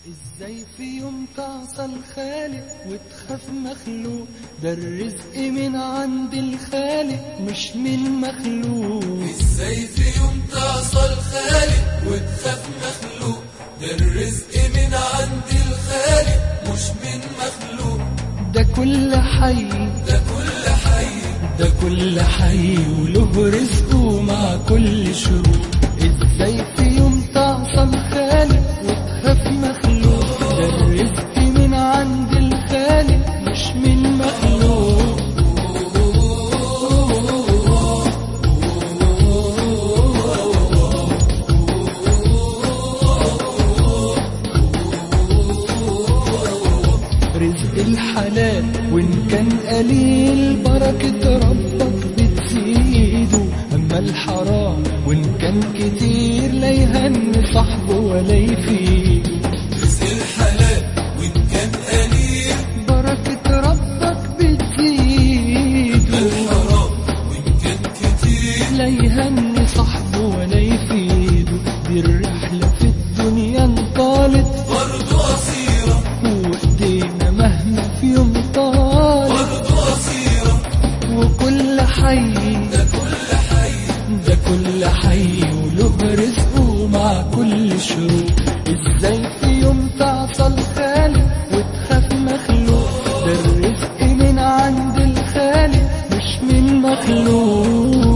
ازاي في يوم تعصى الخالق وتخاف مخلوق ده الرزق من عند الخالق مش من مخلوق ازاي في يوم تعصى الخالق وتخاف مخلوق ده الرزق من عند الخالق مش من مخلوق ده كل حي ده كل حي ده كل حي وله رزقه مع كل شروق ازاي في يوم تعصى الخالق وتخاف مخلوق ده الرزق من عند الخالق مش من مخلوق رزق الحلال وإن كان قليل بركة ربك بتزيده أما الحرام وإن كان كتير لا يهن صاحبه ولا يفيده رزق الحلال وان كان قليل بركة ربك بتزيده الحرام وان كان كتير لا يهن صاحبه ولا يفيده دي الرحلة في الدنيا انطالت برضه قصيرة وإيدينا مهما في يوم طالت برضه قصيرة وكل حي ده كل حي ده كل حي وله رزقه مع كل شروق ازاي في يوم تعصى الخالق وتخاف مخلوق ده الرزق من عند الخالق مش من مخلوق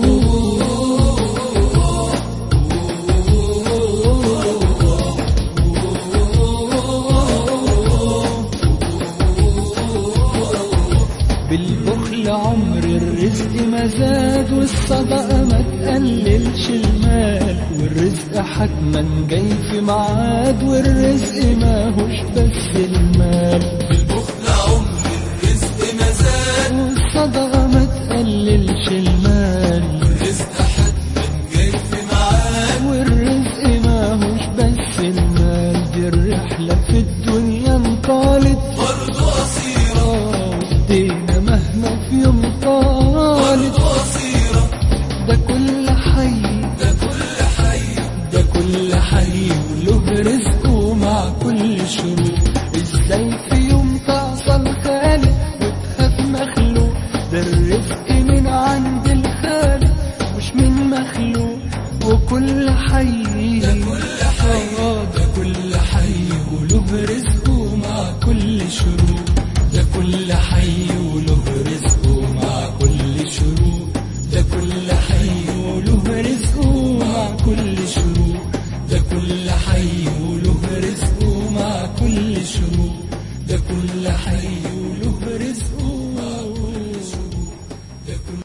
بالبخل عمر الرزق ما زاد والصدقة ما تقللش المال والرزق حتما جاي في ميعاد والرزق ماهوش بس المال بالبخل عمر الرزق ما زاد والصدقة ما تقللش المال الرزق حتما جاي في ميعاد والرزق ماهوش بس المال دي الرحلة في الدنيا انطالت برضه قصيرة آه، ودينا مهما في يوم طالت برضه قصيرة ده كل حي ده كل حي ده كل حي وله رزقه مع كل شروق ازاي في يوم تعصى الخالق وتخاف مخلوق ده الرزق من عند الخالق مش من مخلوق وكل حي ده كل حي آه، ده كل حي وله رزقه مع كل شروق ده كل حي وله رزقه مع كل شروق ده كل حي وله رزقه مع كل شروق ده كل حي وله رزقه مع كل شروق ده كل حي